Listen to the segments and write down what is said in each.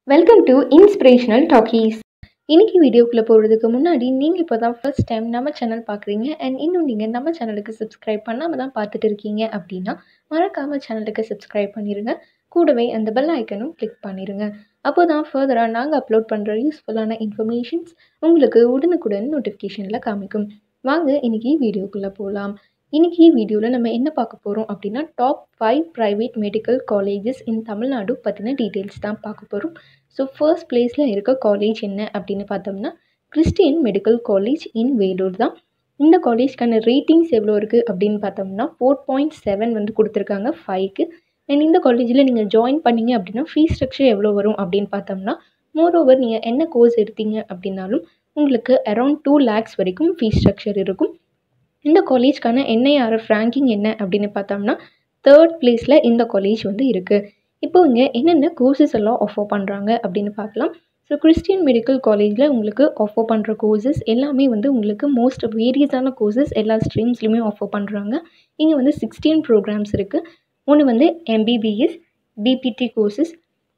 welcome to inspirational talkies இன்னைக்கு வீடியோக்குள்ளே போகிறதுக்கு முன்னாடி நீங்கள் இப்போ தான் ஃபர்ஸ்ட் டைம் நம்ம சேனல் பார்க்குறீங்க அண்ட் இன்னும் நீங்கள் நம்ம சேனலுக்கு சப்ஸ்கிரைப் பண்ணாமல் தான் பார்த்துட்டு இருக்கீங்க அப்படின்னா மறக்காமல் சேனலுக்கு சப்ஸ்கிரைப் பண்ணிடுங்க கூடவே அந்த பெல் ஐக்கனும் கிளிக் பண்ணிடுங்க அப்போ தான் ஃபர்தராக நாங்கள் அப்லோட் பண்ணுற யூஸ்ஃபுல்லான இன்ஃபர்மேஷன்ஸ் உங்களுக்கு உடனுக்குடன் நோட்டிஃபிகேஷனில் காமிக்கும் வாங்க இன்னைக்கு வீடியோக்குள்ளே போகலாம் இன்னைக்கு வீடியோவில் நம்ம என்ன பார்க்க போகிறோம் அப்படின்னா top five private medical colleges in Tamil Nadu பற்றின டீட்டெயில்ஸ் தான் பார்க்க போகிறோம் ஸோ ஃபர்ஸ்ட் பிளேஸில் இருக்க காலேஜ் என்ன அப்படின்னு பார்த்தோம்னா Christian medical college in Vellore தான் இந்த காலேஜ்க்கான ரேட்டிங்ஸ் எவ்வளோ இருக்குது அப்படின்னு பார்த்தோம்னா ஃபோர் பாயிண்ட் செவன் வந்து கொடுத்துருக்காங்க ஃபைவ்க்கு அண்ட் இந்த காலேஜில் நீங்கள் ஜாயின் பண்ணீங்க அப்படின்னா ஃபீஸ் ஸ்ட்ரக்சர் எவ்வளோ வரும் அப்படின்னு பார்த்தோம்னா மோர் ஓவர் நீங்கள் என்ன கோர்ஸ் எடுத்தீங்க அப்படின்னாலும் உங்களுக்கு அரௌண்ட் டூ லேக்ஸ் வரைக்கும் ஃபீஸ் ஸ்ட்ரக்சர் இருக்கும் இந்த காலேஜ்க்கான என்ஐஆர்எஃப் ரேங்கிங் என்ன அப்படின்னு பார்த்தோம்னா தேர்ட் பிளேஸில் இந்த காலேஜ் வந்து இருக்குது இப்போ இங்கே என்னென்ன கோர்சஸ் எல்லாம் ஆஃபர் பண்ணுறாங்க அப்படின்னு பார்க்கலாம் ஸோ கிறிஸ்டியன் மெடிக்கல் காலேஜில் உங்களுக்கு ஆஃபர் பண்ணுற கோர்சஸ் எல்லாமே வந்து உங்களுக்கு மோஸ்ட் வேரியஸான கோர்சஸ் எல்லா ஸ்ட்ரீம்ஸ்லையுமே ஆஃபர் பண்ணுறாங்க இங்கே வந்து சிக்ஸ்டீன் ப்ரோக்ராம்ஸ் இருக்குது ஒன்று வந்து MBBS BPT courses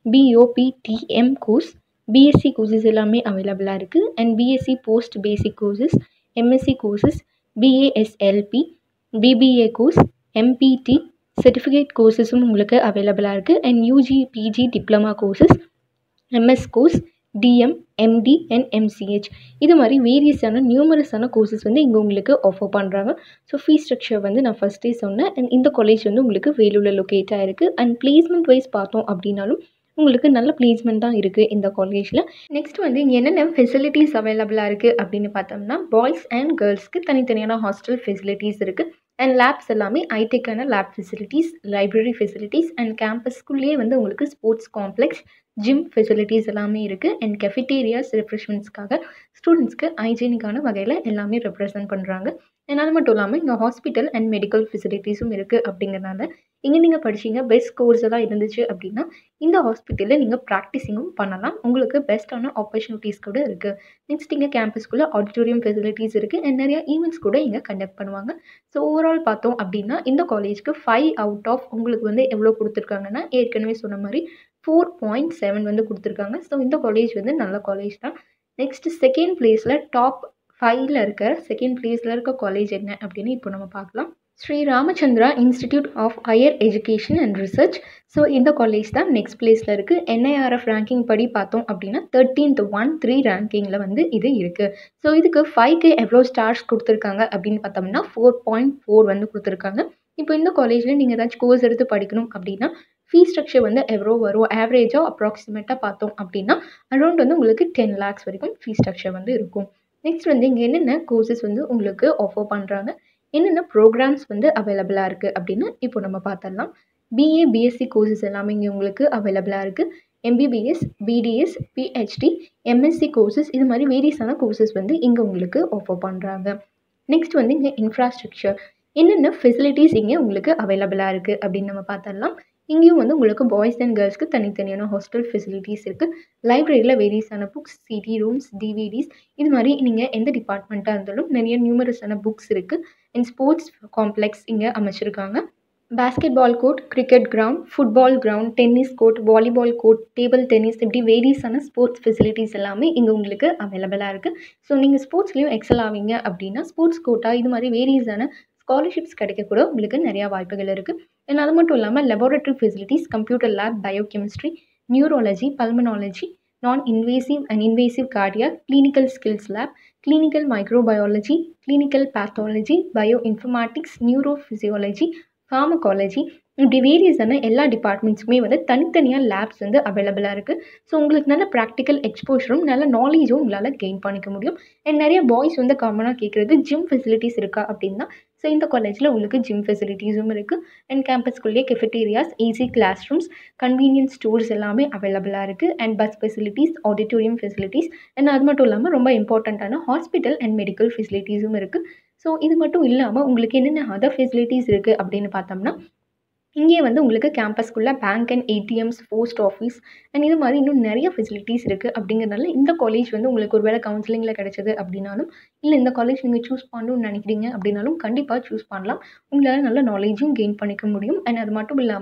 BOPTM course BSc courses எல்லாமே அவைலபிளாக இருக்குது and BSc post basic courses MSc courses BASLP BPA course MPT certificate கோர்சஸும் உங்களுக்கு அவைலபிளாக இருக்குது and UG PG diploma courses MS course DM MD and MCh இது மாதிரி வேரியஸான நியூமரஸான கோர்சஸ் வந்து இங்கே உங்களுக்கு ஆஃபர் பண்ணுறாங்க ஸோ ஃபீஸ் ஸ்ட்ரக்சர் வந்து நான் ஃபஸ்ட்டே சொன்னேன் அண்ட் இந்த காலேஜ் வந்து உங்களுக்கு வேலூரில் லொக்கேட் ஆகிருக்கு அண்ட் பிளேஸ்மெண்ட் வைஸ் பார்த்தோம் அப்படின்னாலும் உங்களுக்கு நல்ல பிளேஸ்மெண்ட் தான் இருக்குது இந்த காலேஜில் நெக்ஸ்ட் வந்து இங்கே என்னென்ன ஃபெசிலிட்டிஸ் அவைலபிளாக இருக்குது அப்படின்னு பார்த்தோம்னா பாய்ஸ் அண்ட் கேர்ள்ஸ்க்கு தனித்தனியான ஹாஸ்டல் ஃபெசிலிட்டிஸ் இருக்குது அண்ட் லேப்ஸ் எல்லாமே ஐடெக்கான lab facilities library facilities and கேம்பஸ்க்குள்ளேயே வந்து உங்களுக்கு ஸ்போர்ட்ஸ் காம்ப்ளெக்ஸ் ஜிம் ஃபெசிலிட்டிஸ் எல்லாமே இருக்குது அண்ட் கெஃபிட்டேரியாஸ் ரெஃப்ரெஷ்மெண்ட்ஸ்க்காக ஸ்டூடெண்ட்ஸ்க்கு ஹைஜீனிக்கான வகையில் எல்லாமே ரெப்ரசன்ட் பண்ணுறாங்க அண்ட் அது மட்டும் இல்லாமல் இங்கே ஹாஸ்பிட்டல் அண்ட் மெடிக்கல் ஃபெசிலிட்டிஸும் இருக்குது அப்படிங்கிறனால இங்கே நீங்கள் படிச்சீங்க பெஸ்ட் கோர்ஸ் எல்லாம் இருந்துச்சு அப்படின்னா இந்த ஹாஸ்பிட்டலில் நீங்கள் ப்ராக்டிஸிங்கும் பண்ணலாம் உங்களுக்கு பெஸ்ட்டான ஆப்பர்ச்சுனிட்டிஸ் கூட இருக்குது நெக்ஸ்ட் இங்கே கேம்பஸ்க்குள்ளே ஆடிட்டோரியம் ஃபெசிலிட்டிஸ் இருக்குது அண்ட் நிறைய ஈவெண்ட்ஸ் கூட இங்கே கண்டக்ட் பண்ணுவாங்க ஸோ ஓவரால் பார்த்தோம் அப்படின்னா இந்த காலேஜ்க்கு ஃபைவ் அவுட் ஆஃப் உங்களுக்கு வந்து எவ்வளோ கொடுத்துருக்காங்கன்னா ஏற்கனவே சொன்ன மாதிரி ஃபோர் பாயிண்ட் செவன் வந்து கொடுத்துருக்காங்க ஸோ இந்த காலேஜ் வந்து நல்ல காலேஜ் தான் நெக்ஸ்ட் செகண்ட் பிளேஸில் டாப் ஃபைவ்ல இருக்க செகண்ட் பிளேஸில் இருக்க காலேஜ் என்ன அப்படின்னு இப்போ நம்ம பார்க்கலாம் Sri Ramachandra institute of higher education and research so இந்த காலேஜ் தான் நெக்ஸ்ட் பிளேஸில் இருக்குது என்ஐஆர்எஃப் ரேங்கிங் படி பார்த்தோம் அப்படின்னா தேர்ட்டீன்த் ஒன் த்ரீ ரேங்கிங்கில் வந்து இது இருக்குது ஸோ இதுக்கு ஃபைவ்க்கு எவ்வளோ ஸ்டார்ஸ் கொடுத்துருக்காங்க அப்படின்னு பார்த்தோம்னா ஃபோர் பாயிண்ட் ஃபோர் வந்து கொடுத்துருக்காங்க இப்போ இந்த காலேஜில் நீங்கள் ஏதாச்சும் கோர்ஸ் எடுத்து படிக்கணும் அப்படின்னா ஃபீஸ் ஸ்ட்ரக்சர் வந்து எவ்வளோ வரும் ஆவரேஜாக அப்ராக்சிமேட்டாக பார்த்தோம் அப்படின்னா அரௌண்ட் வந்து உங்களுக்கு டென் லேக்ஸ் வரைக்கும் ஃபீஸ் ஸ்ட்ரக்சர் வந்து இருக்கும் நெக்ஸ்ட் வந்து இங்கே என்னென்ன கோர்சஸ் வந்து உங்களுக்கு ஆஃபர் பண்ணுறாங்க என்னென்ன ப்ரோக்ராம்ஸ் வந்து அவைலபிளாக இருக்குது அப்படின்னு இப்போ நம்ம பார்த்துடலாம் பிஏ பிஎஸ்சி கோர்சஸ் எல்லாமே இங்கே உங்களுக்கு அவைலபிளாக இருக்குது MBBS BDS PhD MSc courses இது மாதிரி வேரியஸான கோர்சஸ் வந்து இங்கே உங்களுக்கு ஆஃபர் பண்ணுறாங்க நெக்ஸ்ட் வந்து இங்கே இன்ஃப்ராஸ்ட்ரக்சர் என்னென்ன ஃபெசிலிட்டிஸ் இங்கே உங்களுக்கு அவைலபிளாக இருக்குது அப்படின்னு நம்ம பார்த்துடலாம் இங்கேயும் வந்து உங்களுக்கு பாய்ஸ் அண்ட் கேர்ள்ஸ்க்கு தனித்தனியான ஹாஸ்டல் ஃபெசிலிட்டிஸ் இருக்குது லைப்ரரியில் வேரியஸான புக்ஸ் சிடி ரூம்ஸ் டிவிடிஸ் இது மாதிரி நீங்கள் எந்த டிபார்ட்மெண்ட்டாக இருந்தாலும் நிறைய நியூமரஸான புக்ஸ் இருக்குது அண்ட் ஸ்போர்ட்ஸ் காம்ப்ளெக்ஸ் இங்கே அமைச்சிருக்காங்க basketball court cricket ground football ground tennis court volleyball court table tennis இப்படி வேரியஸான ஸ்போர்ட்ஸ் ஃபெசிலிட்டிஸ் எல்லாமே இங்கே உங்களுக்கு அவைலபிளாக இருக்குது ஸோ நீங்கள் ஸ்போர்ட்ஸ்லேயும் எக்ஸல் ஆவீங்க அப்படின்னா ஸ்போர்ட்ஸ் கோட்டா இது மாதிரி வேரியஸான ஸ்காலர்ஷிப்ஸ் கிடைக்கக்கூட உங்களுக்கு நிறையா வாய்ப்புகள் இருக்குது அண்ட் அது மட்டும் இல்லாமல் laboratory facilities computer lab biochemistry neurology pulmonology non invasive and invasive cardio clinical skills lab clinical microbiology clinical pathology bioinformatics neurophysiology pharmacology இப்படி வேரியஸான எல்லா டிபார்ட்மெண்ட்ஸுமே வந்து தனித்தனியாக லேப்ஸ் வந்து அவைலபிளாக இருக்குது ஸோ உங்களுக்கு நல்ல ப்ராக்டிக்கல் எக்ஸ்போஷரும் நல்ல நாலேஜும் உங்களால் கெயின் பண்ணிக்க முடியும் அண்ட் நிறைய பாய்ஸ் வந்து காமனாக கேட்குறது ஜிம் ஃபெசிலிட்டிஸ் இருக்கா அப்படின்னா ஸோ இந்த காலேஜில் உங்களுக்கு ஜிம் ஃபெசிலிட்டிஸும் இருக்குது அண்ட் கேம்பஸ்குள்ளேயே cafeterias AC class rooms convenience stores எல்லாமே அவைலபிளாக இருக்குது and bus facilities auditorium facilities and அது மட்டும் இல்லாமல் ரொம்ப இம்பார்ட்டண்ட்டான ஹாஸ்பிட்டல் அண்ட் மெடிக்கல் ஃபெசிலிட்டிஸும் இருக்குது ஸோ இது மட்டும் இல்லாமல் உங்களுக்கு என்னென்ன அதர் ஃபெசிலிட்டிஸ் இருக்குது அப்படின்னு பார்த்தோம்னா இங்கே வந்து உங்களுக்கு கேம்பஸ்க்குள்ளே bank and ATMs post office and இது மாதிரி இன்னும் நிறைய ஃபெசிலிட்டிஸ் இருக்குது அப்படிங்கிறனால இந்த காலேஜ் வந்து உங்களுக்கு ஒரு வேளை கவுன்சிலிங்கில் கிடைச்சது அப்படின்னாலும் இல்லை இந்த காலேஜ் நீங்கள் சூஸ் பண்ணணும்னு நினைக்கிறீங்க அப்படின்னாலும் கண்டிப்பாக சூஸ் பண்ணலாம் உங்களால் நல்ல நாலேஜும் கெயின் பண்ணிக்க முடியும் அண்ட் அது மட்டும் இல்லாமல்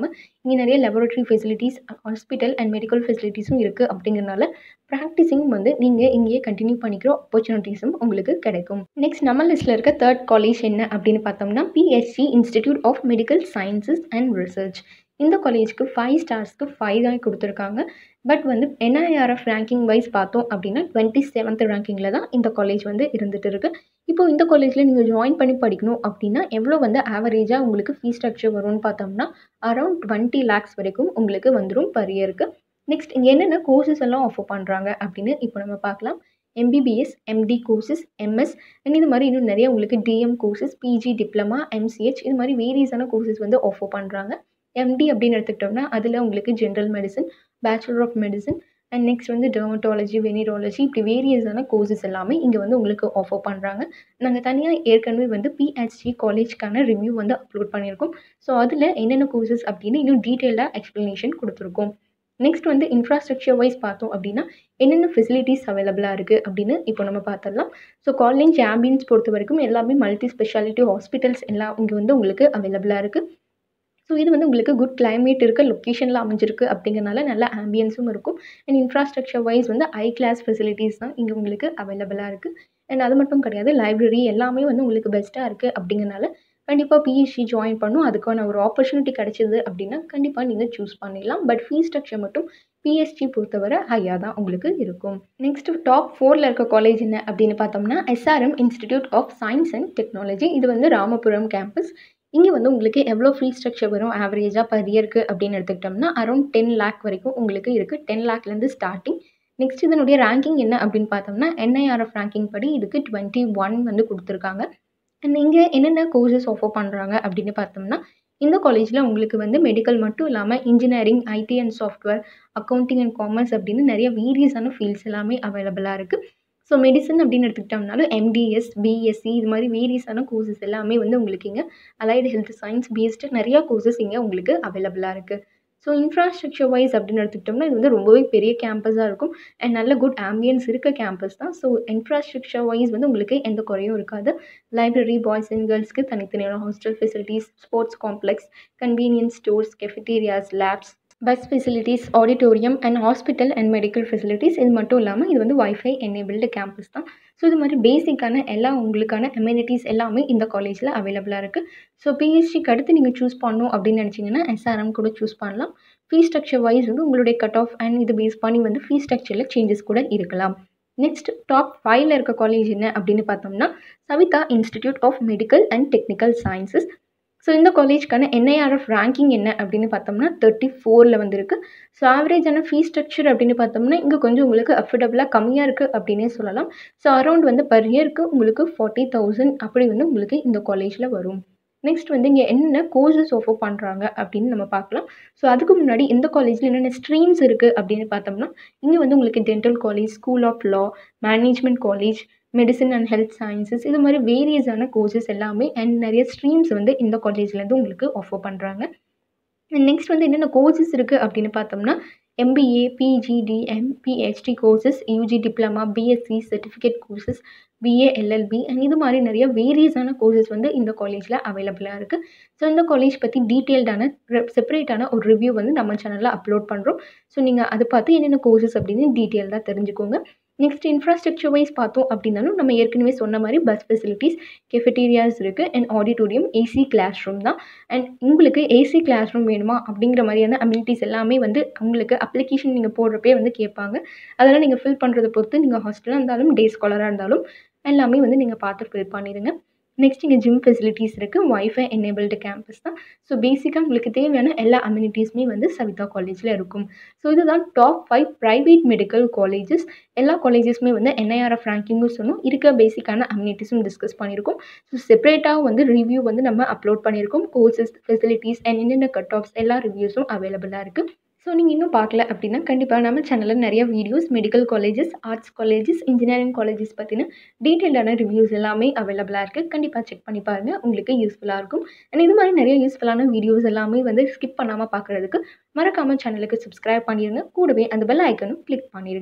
இங்கே நிறைய laboratory facilities hospital and medical ஃபெசிலிட்டிஸும் இருக்குது அப்படிங்கிறனால ப்ராக்டிஸிங் வந்து நீங்கள் இங்கேயே கண்டினியூ பண்ணிக்கிற ஆப்பர்ச்சுனிட்டிஸும் உங்களுக்கு கிடைக்கும் நெக்ஸ்ட் நம்ம லிஸ்ட்டில் இருக்க தேர்ட் காலேஜ் என்ன அப்படின்னு பார்த்தோம்னா PSG institute of medical sciences and research இந்த காலேஜ்க்கு ஃபைவ் ஸ்டார்ஸ்க்கு ஃபைவ் தான் கொடுத்துருக்காங்க பட் வந்து என்ஐஆர்எஃப் ரேங்கிங் வைஸ் பார்த்தோம் அப்படின்னா டுவெண்ட்டி செவன்த் ரேங்கிங்கில் தான் இந்த காலேஜ் வந்து இருந்துகிட்டு இருக்குது இப்போ இந்த காலேஜில் நீங்கள் ஜாயின் பண்ணி படிக்கணும் அப்படின்னா எவ்வளோ வந்து ஆவரேஜாக உங்களுக்கு ஃபீஸ் ஸ்ட்ரக்சர் வரும்னு பார்த்தோம்னா அரௌண்ட் டுவெண்ட்டி லேக்ஸ் வரைக்கும் உங்களுக்கு வந்துடும் பர் இயருக்கு நெக்ஸ்ட் இங்கே என்னென்ன கோர்சஸ் எல்லாம் ஆஃபர் பண்ணுறாங்க அப்படின்னு இப்போ நம்ம பார்க்கலாம் MBBS MD courses MS and இது மாதிரி இன்னும் நிறைய உங்களுக்கு DM courses PG diploma MCh இது மாதிரி வேரியஸான கோர்சஸ் வந்து ஆஃபர் பண்ணுறாங்க எம்டி அப்படின்னு எடுத்துக்கிட்டோம்னா அதில் உங்களுக்கு general medicine bachelor of medicine and next வந்து டெர்மட்டாலஜி வெனிராலஜி இப்படி வேரியஸான கோர்சஸ் எல்லாமே இங்கே வந்து உங்களுக்கு ஆஃபர் பண்ணுறாங்க நாங்கள் தனியாக ஏற்கனவே வந்து பிஹெச்டி காலேஜ்க்கான ரிவ்யூ வந்து அப்லோட் பண்ணியிருக்கோம் ஸோ அதில் என்னென்ன கோர்சஸ் அப்படின்னு இன்னும் டீட்டெயிலாக எக்ஸ்ப்ளனேஷன் கொடுத்துருக்கோம் நெக்ஸ்ட் வந்து இன்ஃப்ராஸ்ட்ரக்சர் வைஸ் பார்த்தோம் அப்படின்னா என்னென்ன ஃபெசிலிட்டிஸ் அவைலபிளாக இருக்குது அப்படின்னு இப்போ நம்ம பார்த்துடலாம் ஸோ காலேஜ் ஆம்பியன்ஸ் பொறுத்த வரைக்கும் எல்லாமே மல்டி ஸ்பெஷாலிட்டி ஹாஸ்பிட்டல்ஸ் எல்லாம் இங்கே வந்து உங்களுக்கு அவைலபிளாக இருக்குது ஸோ இது வந்து உங்களுக்கு குட் கிளைமேட் இருக்க லொக்கேஷனில் அமைஞ்சிருக்கு அப்படிங்கிறனால நல்ல ஆம்பியன்ஸும் இருக்கும் அண்ட் இன்ஃப்ராஸ்ட்ரக்சர் வைஸ் வந்து ஹை கிளாஸ் ஃபெசிலிட்டிஸ் தான் இங்கே உங்களுக்கு அவைலபிளாக இருக்குது அண்ட் அது மட்டும் கிடையாது லைப்ரரி எல்லாமே வந்து உங்களுக்கு பெஸ்ட்டாக இருக்குது அப்படிங்கிறனால கண்டிப்பாக பிஎஸ்சி ஜாயின் பண்ணும் அதுக்கான ஒரு ஆப்பர்ச்சுனிட்டி கிடைச்சிது அப்படின்னா கண்டிப்பாக நீங்கள் சூஸ் பண்ணிடலாம் பட் ஃபீஸ் ஸ்ட்ரக்சர் மட்டும் பிஎஸ்சி பொறுத்தவரை ஹையாக தான் உங்களுக்கு இருக்கும் நெக்ஸ்ட் டாப் ஃபோரில் இருக்க காலேஜ் என்ன அப்படின்னு பார்த்தோம்னா SRM institute of science and technology இது வந்து ராமபுரம் கேம்பஸ் இங்கே வந்து உங்களுக்கு எவ்வளோ ஃபீ ஸ்ட்ரக்சர் வரும் ஆவரேஜாக பர் இயருக்கு அப்படின்னு எடுத்துக்கிட்டோம்னா அரௌண்ட் டென் லேக் வரைக்கும் உங்களுக்கு இருக்குது டென் லேக்லேருந்து ஸ்டார்டிங் நெக்ஸ்ட் இதனுடைய ரேங்கிங் என்ன அப்படின்னு பார்த்தோம்னா என்ஐஆர்எஃப் ரேங்கிங் படி இதுக்கு டுவெண்ட்டி ஒன் வந்து கொடுத்துருக்காங்க அண்ட் இங்கே என்னென்ன கோர்சஸ் ஆஃபர் பண்ணுறாங்க அப்படின்னு பார்த்தோம்னா இந்த காலேஜில் உங்களுக்கு வந்து மெடிக்கல் மட்டும் இல்லாமல் engineering IT and software accounting and commerce அப்படின்னு நிறைய வேரியஸான ஃபீல்ட்ஸ் எல்லாமே அவைலபிளாக இருக்குது ஸோ மெடிசன் அப்படின்னு எடுத்துக்கிட்டோம்னாலும் எம்டிஎஸ் பிஎஸ்சி இது மாதிரி வேரியஸான கோர்சஸ் எல்லாமே வந்து உங்களுக்கு இங்கே அலைடு ஹெல்த் சயின்ஸ் பேஸ்டு நிறையா கோர்சஸ் இங்கே உங்களுக்கு அவைலபிளாக இருக்குது ஸோ இன்ஃப்ராஸ்ட்ரக்சர் வைஸ் அப்படின்னு எடுத்துக்கிட்டோம்னா இது வந்து ரொம்பவே பெரிய கேம்பஸாக இருக்கும் அண்ட் நல்ல குட் ஆம்பியன்ஸ் இருக்க கேம்பஸ் தான் ஸோ இன்ஃப்ராஸ்ட்ரக்சர் வைஸ் வந்து உங்களுக்கு எந்த குறையும் இருக்காது லைப்ரரி பாய்ஸ் அண்ட் கேர்ள்ஸ்க்கு தனித்தனியான hostel facilities sports complex convenience stores cafeterias labs bus facilities auditorium and hospital and medical facilities இது மட்டும் இல்லாமல் இது வந்து வைஃபை எனேபிள்டு கேம்பஸ் தான் ஸோ இது மாதிரி பேசிக்கான எல்லா உங்களுக்கான அமெனிட்டிஸ் எல்லாமே இந்த காலேஜில் அவைலபிளாக இருக்குது ஸோ பிஎஸ்சிக்கு அடுத்து நீங்கள் சூஸ் பண்ணணும் அப்படின்னு நினச்சிங்கன்னா எஸ்ஆர்எம் கூட சூஸ் பண்ணலாம் ஃபீ ஸ்ட்ரக்சர் வைஸ் வந்து உங்களுடைய கட் ஆஃப் அண்ட் இது பேஸ் பண்ணி வந்து ஃபீ ஸ்ட்ரக்சரில் சேஞ்சஸ் கூட இருக்கலாம் நெக்ஸ்ட் டாப் ஃபைவ்ல இருக்க காலேஜ் என்ன அப்படின்னு பார்த்தோம்னா Saveetha institute of medical and technical sciences so இந்த காலேஜ்க்கான என்ஐஆர்எஃப் ரேங்கிங் என்ன அப்படின்னு பார்த்தோம்னா தேர்ட்டி ஃபோரில் வந்துருக்கு ஸோ ஆவரேஜான ஃபீ ஸ்ட்ரக்சர் அப்படின்னு பார்த்தோம்னா இங்கே கொஞ்சம் உங்களுக்கு அஃபோர்டபுளாக கம்மியாக இருக்குது அப்படின்னே சொல்லலாம் ஸோ அரௌண்ட் வந்து பர் இயருக்கு உங்களுக்கு ஃபார்ட்டி தௌசண்ட் அப்படி வந்து உங்களுக்கு இந்த காலேஜில் வரும் நெக்ஸ்ட் வந்து இங்கே என்னென்ன கோர்சஸ் ஆஃபர் பண்ணுறாங்க அப்படின்னு நம்ம பார்க்கலாம் ஸோ அதுக்கு முன்னாடி இந்த காலேஜில் என்னென்ன ஸ்ட்ரீம்ஸ் இருக்குது அப்படின்னு பார்த்தோம்னா இங்கே வந்து உங்களுக்கு dental college school of law management college medicine and health sciences இது மாதிரி வேரியஸான கோர்சஸ் எல்லாமே அண்ட் நிறைய ஸ்ட்ரீம்ஸ் வந்து இந்த காலேஜ்லேருந்து உங்களுக்கு ஆஃபர் பண்ணுறாங்க நெக்ஸ்ட் வந்து என்னென்ன கோர்சஸ் இருக்குது அப்படின்னு பார்த்தோம்னா MBA PGDM PhD courses UG diploma BSc certificate courses BA LLB and இது மாதிரி நிறைய வேரியஸான கோர்சஸ் வந்து இந்த காலேஜில் அவைலபிளாக இருக்குது ஸோ இந்த காலேஜ் பற்றி டீட்டெயில்டான செப்பரேட்டான ஒரு ரிவ்யூ வந்து நம்ம சேனலில் அப்லோட் பண்ணுறோம் ஸோ நீங்கள் அதை பார்த்து என்னென்ன கோர்சஸ் அப்படின்னு டீட்டெயில்டாக தெரிஞ்சுக்கோங்க நெக்ஸ்ட் இன்ஃப்ராஸ்ட்ரக்சர் வைஸ் பார்த்தோம் அப்படின்னாலும் நம்ம ஏற்கனவே சொன்ன மாதிரி பஸ் ஃபெசிலிட்டிஸ் கெஃபெட்டீரியாஸ் இருக்குது and auditorium AC class room தான் அண்ட் உங்களுக்கு ஏசி கிளாஸ் ரூம் வேணுமா அப்படிங்கிற மாதிரியான அம்யூனிட்டிஸ் எல்லாமே வந்து உங்களுக்கு அப்ளிகேஷன் நீங்கள் போடுறப்பே வந்து கேட்பாங்க அதெல்லாம் நீங்கள் ஃபில் பண்ணுறதை பொறுத்து நீங்கள் ஹாஸ்டலாக இருந்தாலும் டே ஸ்காலராக இருந்தாலும் எல்லாமே வந்து நீங்கள் பார்த்து ஃபில் பண்ணிடுங்க நெக்ஸ்ட் இங்கே ஜிம் ஃபெசிலிட்டிஸ் இருக்குது ஒய்ஃபை எனேபிள்டு கேம்பஸ் தான் ஸோ பேசிக்காக உங்களுக்கு தேவையான எல்லா அம்யூனிட்டிஸுமே வந்து சவிதா காலேஜில் இருக்கும் ஸோ இதுதான் top five private medical colleges எல்லா காலேஜஸுமே வந்து என்ஐஆர்எஃப் ரேங்கிங்கும் சொன்னோம் இருக்க பேசிக்கான அம்யூனிட்டிஸும் டிஸ்கஸ் பண்ணியிருக்கோம் ஸோ செப்பரேட்டாக வந்து ரிவ்யூ வந்து நம்ம அப்லோட் பண்ணியிருக்கோம் கோர்சஸ் ஃபெசிலிட்டிஸ் அண்ட் என்னென்ன கட் ஆஃப்ஸ் எல்லா ரிவ்யூஸும் அவைலபிளாக இருக்குது ஸோ நீங்கள் இன்னும் பார்க்கல அப்படின்னா கண்டிப்பாக நம்ம சேனலில் நிறைய videos medical colleges arts colleges engineering colleges பற்றின டீட்டெயில்டான ரிவ்யூஸ் எல்லாமே அவைலபிளாக இருக்குது கண்டிப்பாக செக் பண்ணி பாருங்கள் உங்களுக்கு யூஸ்ஃபுல்லாக இருக்கும் அண்ட் இது மாதிரி நிறைய யூஸ்ஃபுல்லான வீடியோஸ் எல்லாமே வந்து ஸ்கிப் பண்ணாமல் பார்க்குறதுக்கு மறக்காமல் சேனலுக்கு சப்ஸ்கிரைப் பண்ணிடுங்க கூடவே அந்த பெல் ஐக்கனும் கிளிக் பண்ணிடுங்க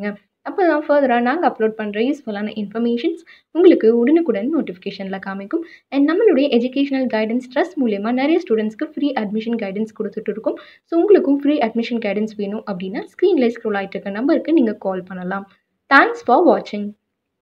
அப்போ தான் ஃபர்தராக நாங்கள் அப்லோட் பண்ணுற யூஸ்ஃபுல்லான இன்ஃபர்மேஷன்ஸ் உங்களுக்கு உடனுக்குடன் நோட்டிஃபிகேஷனில் காமிக்கும் அண்ட் நம்மளுடைய எஜுகேஷனல் கைடன்ஸ் ட்ரஸ்ட் மூலயமா நிறைய ஸ்டூடெண்ட்ஸ்க்கு ஃப்ரீ அட்மிஷன் கைடன்ஸ் கொடுத்துட்டு இருக்கோம் ஸோ உங்களுக்கும் ஃப்ரீ அட்மிஷன் கைடன்ஸ் வேணும் அப்படின்னா ஸ்க்ரீனில் ஸ்க்ரோல் ஆகிட்டு இருக்க நம்பருக்கு நீங்கள் கால் பண்ணலாம் தேங்க்ஸ் ஃபார் வாட்சிங்